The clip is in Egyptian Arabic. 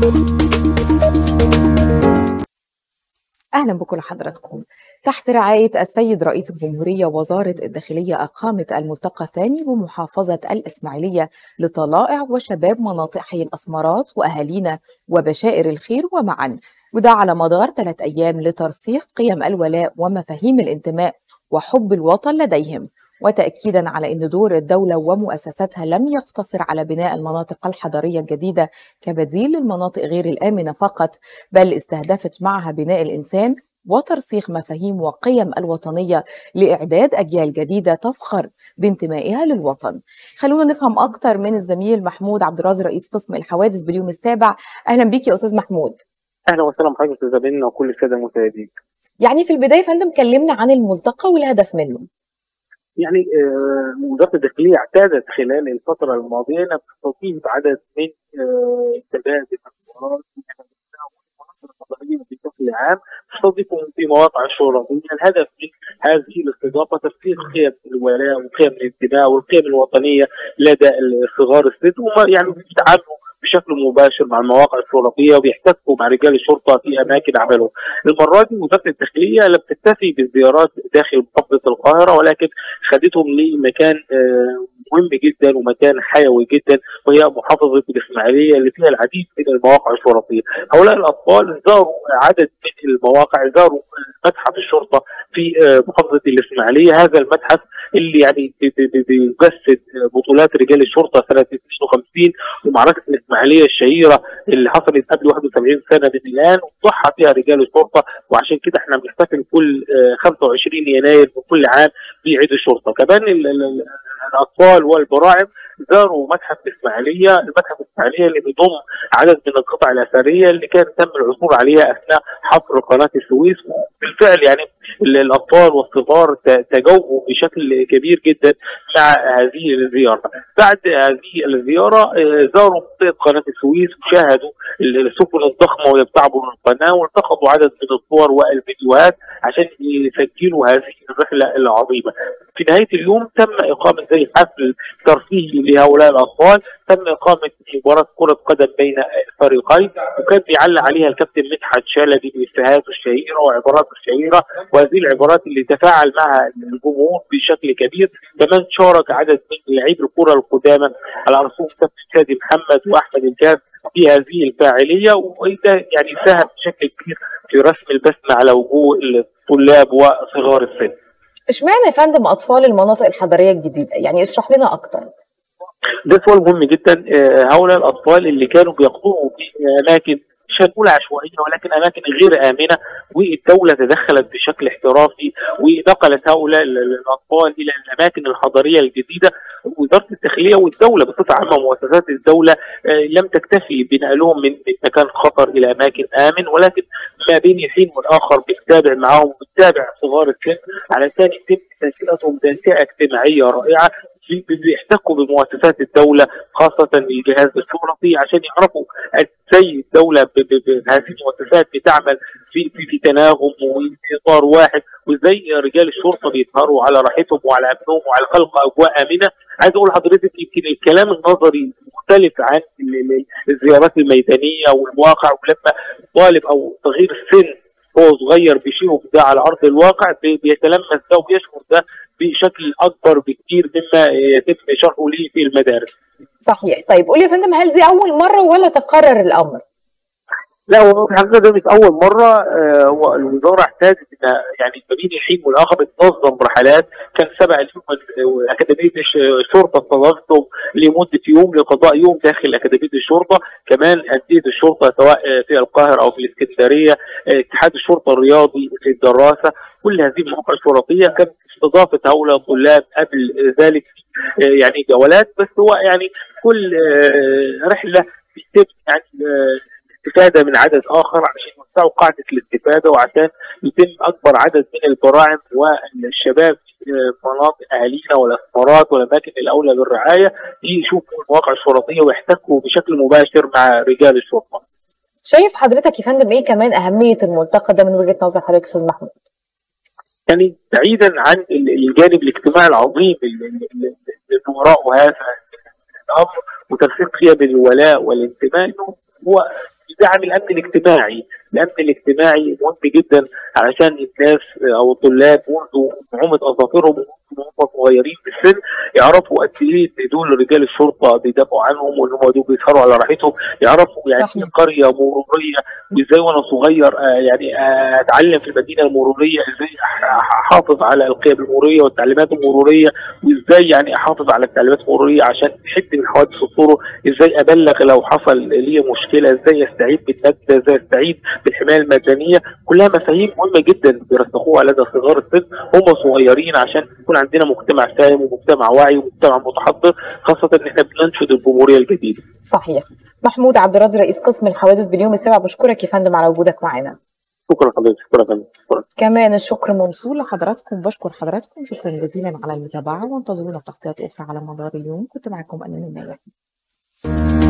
أهلا بكل حضراتكم تحت رعاية السيد رئيس الجمهورية وزارة الداخلية أقامت الملتقى الثاني بمحافظة الإسماعيلية لطلائع وشباب مناطق حي الأسمرات وأهالينا وبشائر الخير ومعا وده على مدار ثلاث أيام لترسيخ قيم الولاء ومفاهيم الانتماء وحب الوطن لديهم وتأكيدا على أن دور الدولة ومؤسساتها لم يقتصر على بناء المناطق الحضرية الجديدة كبديل للمناطق غير الآمنة فقط بل استهدفت معها بناء الإنسان وترسيخ مفاهيم وقيم الوطنية لإعداد أجيال جديدة تفخر بانتمائها للوطن خلونا نفهم أكتر من الزميل محمود عبد الراضي رئيس قسم الحوادث باليوم السابع أهلا بك يا أستاذ محمود اهلا وسهلا بحضرتك استاذ بينا وكل الساده المشاهدين. يعني في البداية يا فندم كلمنا عن الملتقى والهدف منه يعني آه، وزاره الداخليه اعتادت خلال الفتره الماضيه انها بتستضيف عدد من آه، الشباب الاسمرات والمناطق الحضريه بشكل عام تستضيفهم في مواقع الشرطيه، الهدف من هذه الاستضافه ترسيخ قيم الولاء وقيم الانتماء والقيم الوطنيه لدى صغار السن وما يعني بيتعاملوا بشكل مباشر مع المواقع الشرطيه وبيحتكوا مع رجال الشرطه في اماكن عملهم. المره دي وزاره الداخليه لم تكتفي بالزيارات داخل محافظه القاهره ولكن خدتهم لمكان آه، مهم جدا ومكان حيوي جدا وهي محافظه الاسماعيليه اللي فيها العديد من المواقع الشرطيه. هؤلاء الاطفال زاروا عدد من المواقع زاروا متحف الشرطه في آه، محافظه الاسماعيليه، هذا المتحف اللي يعني بي- بي- بي- بيجسد بطولات رجال الشرطه سنه 52 ومعركه الاسماعيليه الشهيره اللي حصلت قبل 71 سنه من الان وضحى فيها رجال الشرطه وعشان كده احنا بنحتفل كل آه، 25 يناير من كل عام بعيد الشرطه كمان ال- ال- ال- الاطفال والبراعم زاروا متحف الاسماعيليه، المتحف الاسماعيليه اللي بيضم عدد من القطع الاثريه اللي كان تم العثور عليها اثناء حفر قناه السويس بالفعل يعني ال- الاطفال والصغار ت- تجاوبوا بشكل كبير جدا مع هذه الزياره. بعد هذه الزياره آه، زاروا منطقه قناه السويس وشاهدوا ال- السفن الضخمه وهي بتعبر القناه والتقطوا عدد من الصور والفيديوهات عشان يسجلوا هذه الرحله العظيمه. في نهايه اليوم تم اقامه زي حفل ترفيهي لهؤلاء الاطفال، تم اقامه مباراه كره قدم بين الفريقين وكان بيعلق عليها الكابتن مدحت شلبي بافيهاته الشهيره وعباراته الشهيره وهذه العبارات اللي تفاعل معها الجمهور بشكل كبير، كمان شارك عدد من لاعبي الكره القدامى على رسوم كابتن شادي محمد واحمد الكاف في هذه الفاعليه وده يعني ساهم بشكل كبير في رسم البسمه على وجوه الطلاب وصغار السن. اشمعنى يا فندم أطفال المناطق الحضرية الجديدة يعني اشرح لنا أكتر ده سؤال مهم جدا آه، هؤلاء الاطفال اللي كانوا بيقضوا في اماكن مش هنقول عشوائيه ولكن اماكن غير امنه والدوله تدخلت بشكل احترافي ونقلت هؤلاء ال- ال- الاطفال الى الاماكن الحضريه الجديده وزاره الداخليه والدوله بصفه عامه مؤسسات الدوله آه، لم تكتفي بنقلهم من من مكان خطر الى اماكن امن ولكن ما بين الحين والاخر بتتابع معاهم وبتتابع صغار السن علشان يتم تنشئتهم تنشئه اجتماعيه رائعه بي- بي- بيحتكوا بمؤسسات الدوله خاصه الجهاز الشرطي عشان يعرفوا ازاي الدوله ب- ب- ب- هذه المؤسسات بتعمل في في, في تناغم وفي اطار واحد وازاي رجال الشرطه بيسهروا على راحتهم وعلى امنهم وعلى خلق اجواء امنه عايز اقول لحضرتك يمكن الكلام النظري مختلف عن ال- ال- الزيارات الميدانيه والواقع ولما طالب او صغير السن هو صغير بيشوف ده على ارض الواقع بي- بيتلمس ده وبيشعر ده بشكل اكبر بكتير مما يتم شرحه ليه في المدارس. صحيح طيب قولي يا فندم هل دي أول مرة ولا تكرر الأمر لا هو في الحقيقه ده مش اول مره آه، هو الوزاره احتاجت ان يعني ما بين الحين والاخر بتنظم رحلات كان سبق اليوم آه، اكاديميه الش- الشرطه استضافتهم لمده يوم لقضاء يوم داخل اكاديميه الشرطه كمان انديه الشرطه سواء آه، في القاهره او في الاسكندريه آه، اتحاد الشرطه الرياضي في الدراسه كل هذه المواقع الشرطيه كانت استضافه هؤلاء الطلاب قبل ذلك آه، يعني جولات بس هو يعني كل آه، رحله بيتم يعني آه، الاستفاده من عدد اخر عشان يوسعوا قاعده الاستفاده وعشان يتم اكبر عدد من البراعم والشباب في مناطق اهالينا والاسمرات والاماكن الاولى بالرعايه يشوفوا المواقع الشرطيه ويحتكوا بشكل مباشر مع رجال الشرطه. شايف حضرتك يا فندم ايه كمان اهميه الملتقى ده من وجهه نظر حضرتك استاذ محمود؟ يعني بعيدا عن الجانب الاجتماعي العظيم اللي وراءه هذا الامر وترسيخ قيم الولاء والانتماء انه هو دعم الامن الاجتماعي، الامن الاجتماعي مهم جدا علشان الناس او الطلاب منذ نعومه اظافرهم وهم صغيرين في السن يعرفوا قد ايه ان دول رجال الشرطه بيدافعوا عنهم وان هم دول بيسهروا على راحتهم، يعرفوا يعني صحيح. ايه قريه مروريه وازاي وانا صغير آه، يعني آه، اتعلم في المدينه المروريه ازاي أح- احافظ على القيم المروريه والتعليمات المروريه وازاي يعني احافظ على التعليمات المروريه عشان احد من حوادث الطرق، ازاي ابلغ لو حصل لي مشكله، ازاي استعيد بالنجده، ازاي استعيد بالحمايه المدنيه، كلها مفاهيم مهمه جدا بيرسخوها لدى صغار السن هم صغيرين عشان يكون عندنا مجتمع سالم ومجتمع واعي ومجتمع متحضر خاصه ان احنا بننشد الجمهوريه الجديده. صحيح محمود عبد الراضي رئيس قسم الحوادث باليوم السابع بشكرك يا فندم على وجودك معنا شكرا حضرتك شكرا يا فندم شكرا. كمان الشكر موصول لحضراتكم بشكر حضراتكم شكرا جزيلا على المتابعة وانتظرونا في تغطيات أخرى على مدار اليوم كنت معكم أنا من